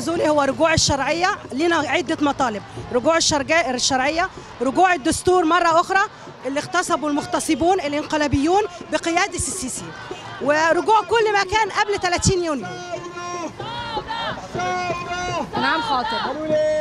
النزولي هو رجوع الشرعيه لنا عده مطالب رجوع الشرجا- الشرعيه رجوع الدستور مره اخرى اللي اغتصبوا المغتصبون الانقلابيون بقياده السيسي ورجوع كل ما كان قبل 30 يونيو نعم خاطر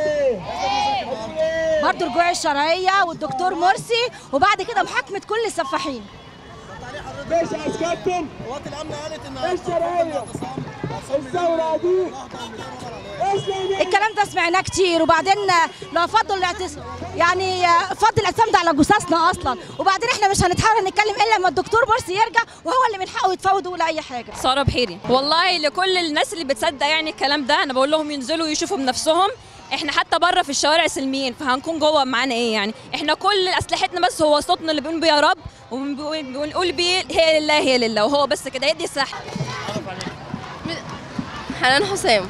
برضه رجوع الشرعية والدكتور مرسي وبعد كده محاكمة كل السفاحين ماشي يا كابتن قوات الامن قالت ان الشرعية الثورة دي اسلامي الكلام ده سمعناه كتير وبعدين لو فضلوا الاعتصام يعني فضل الاعتصام ده على جثثنا اصلا وبعدين احنا مش هنتحاول نتكلم الا لما الدكتور مرسي يرجع وهو اللي من حقه يتفاوض ولا اي حاجه ساره بحيري والله لكل الناس اللي بتصدق يعني الكلام ده انا بقول لهم ينزلوا يشوفوا بنفسهم احنا حتى بره في الشوارع سلميين فهنكون جوه معانا ايه يعني احنا كل اسلحتنا بس هو صوتنا اللي بنقول بيه يا رب وبنقول بيه هي لله هي لله وهو بس كده هي دي الصح حنان حسام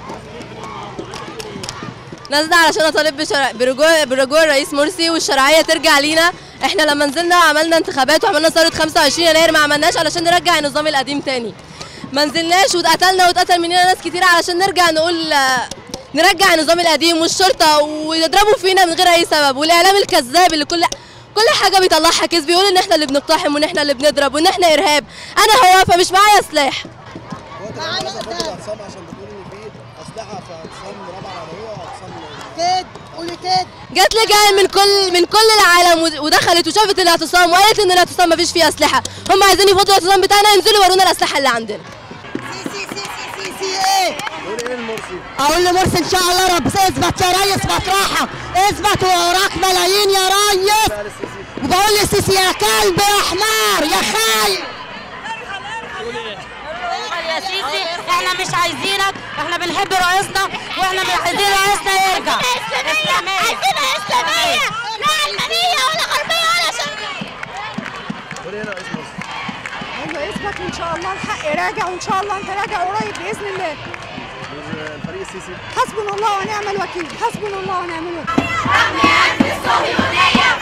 نازله علشان اطالب بشرع... برجوع برجوع الرئيس مرسي والشرعيه ترجع لينا احنا لما نزلنا وعملنا انتخابات وعملنا ثوره 25 يناير ما عملناش علشان نرجع النظام القديم تاني ما نزلناش واتقتلنا واتقتل مننا ناس كتير علشان نرجع نقول آه، نرجع النظام القديم والشرطه ويضربوا فينا من غير اي سبب والاعلام الكذاب اللي كل كل حاجه بيطلعها كذب بيقول ان احنا اللي بنقتحم وان احنا اللي بنضرب وان احنا ارهاب انا هو واقفه مش معايا سلاح قوات الامن فضل اعتصام عشان بتقول ان في اسلحه في اعتصام رابعه العربيه واعتصام كده قولي كده جت لجان من كل من كل العالم ود- ودخلت وشافت الاعتصام وقالت ان الاعتصام ما فيش فيه اسلحه هم عايزين يفضوا الاعتصام بتاعنا ينزلوا يورونا الاسلحه اللي عندنا سي سي سي سي سي سي ايه قولي ايه المرسي اقول لمرسي ان شاء الله رب اثبت يا ريس مطرحك اثبت ووراك ملايين يا ريس قال السيسي وبقول للسيسي يا كلب يا حمار يا خايب يا سيسي احنا مش عايزينك احنا بنحب رئيسنا واحنا مش عايزين رئيسنا يرجع اسلاميه عايزينها اسلاميه لا علمانيه ولا غربيه ولا شرقيه قولي ايه رئيس مرسي ايوه اثبت وان شاء الله الحق راجع وان شاء الله انت راجع قريب باذن الله الفريق السيسي حسبنا الله ونعم الوكيل حسبنا الله ونعم الوكيل رغم أنف الصهيونية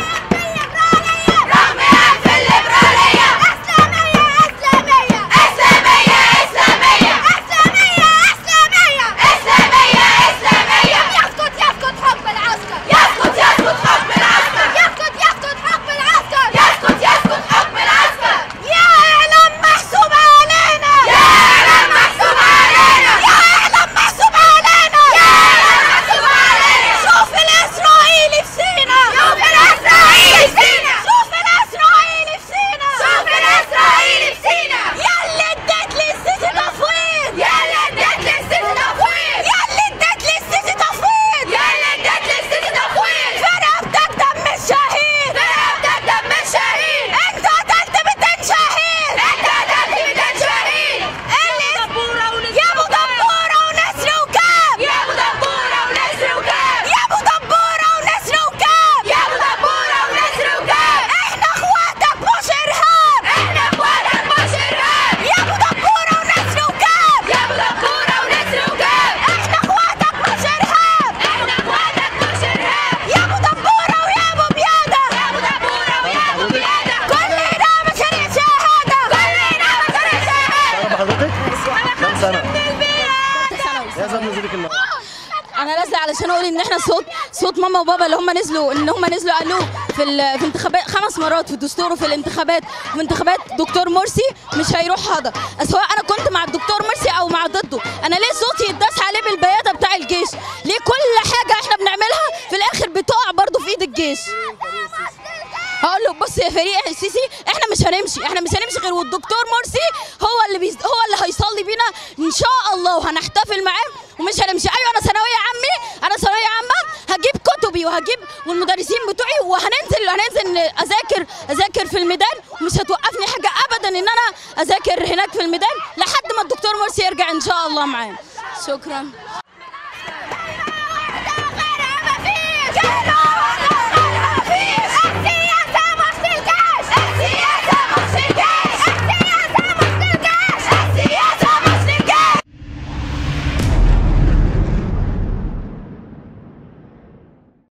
رغم أنف الليبرالية إسلامية إسلامية إسلامية إسلامية إسلامية إسلامية إسلامية إسلامية يسقط يسقط حكم العسكر يسقط يسقط حكم العسكر يسقط يسقط حكم العسكر يسقط يسقط حكم العسكر يا إعلام محسوب علينا يا إعلام محسوب علينا يا إعلام محسوب علينا يا إعلام محسوب علينا شوف الإسرائيلي في سينا شوف الإسرائيلي في سينا شوف الإسرائيلي في سينا شوف الإسرائيلي في سينا ياللي اديت للسيسي تفويض ياللي اديت للسيسي تفويض ياللي اديت للسيسي تفويض ياللي اديت للسيسي تفويض في رقبتك دم الشهيد في رقبتك دم الشهيد انت قتلت 200 شهيد انت قتلت 200 شهيد اللي يا ابو دبوره ونسر وكاب يا ابو دبوره ونسر وكاب يا ابو دبوره ونسر وكاب يا ابو دبوره ونسر وكاب احنا اخواتك مش ارهاب احنا اخواتك مش ارهاب يا ابو دبوره ونسر وكاب يا ابو دبوره ونسر وكاب احنا اخواتك مش ارهاب احنا اخواتك مش ارهاب يا ابو دبوره ويا ابو بياده يا ابو دبوره ويا ابو بياده كلنا مشاريع شهاده كلنا مشاريع شهاده حضرتك كام سنه يا زلمه نزلك النهارده انا نازله علشان اقول ان احنا صوت صوت ماما وبابا اللي هم نزلوا ان هم نزلوا قالوه في ال- في انتخابات خمس مرات في الدستور وفي الانتخابات وفي انتخابات دكتور مرسي مش هيروح هذا سواء انا كنت مع الدكتور مرسي او مع ضده انا ليه صوتي يتداس عليه بالبياده بتاع الجيش ليه كل حاجه احنا بنعملها في الاخر بتقع برضه في ايد الجيش هقول له بص يا فريق السيسي احنا مش هنمشي احنا مش هنمشي غير والدكتور مرسي هو اللي بيز... هو اللي هيصلي بينا ان شاء الله وهنحتفل معاه ومش هنمشي ايوه انا ثانويه عمي انا ثانويه عامه هجيب كتبي وهجيب والمدرسين بتوعي وهننزل هننزل اذاكر اذاكر في الميدان ومش هتوقفني حاجه ابدا ان انا اذاكر هناك في الميدان لحد ما الدكتور مرسي يرجع ان شاء الله معانا شكرا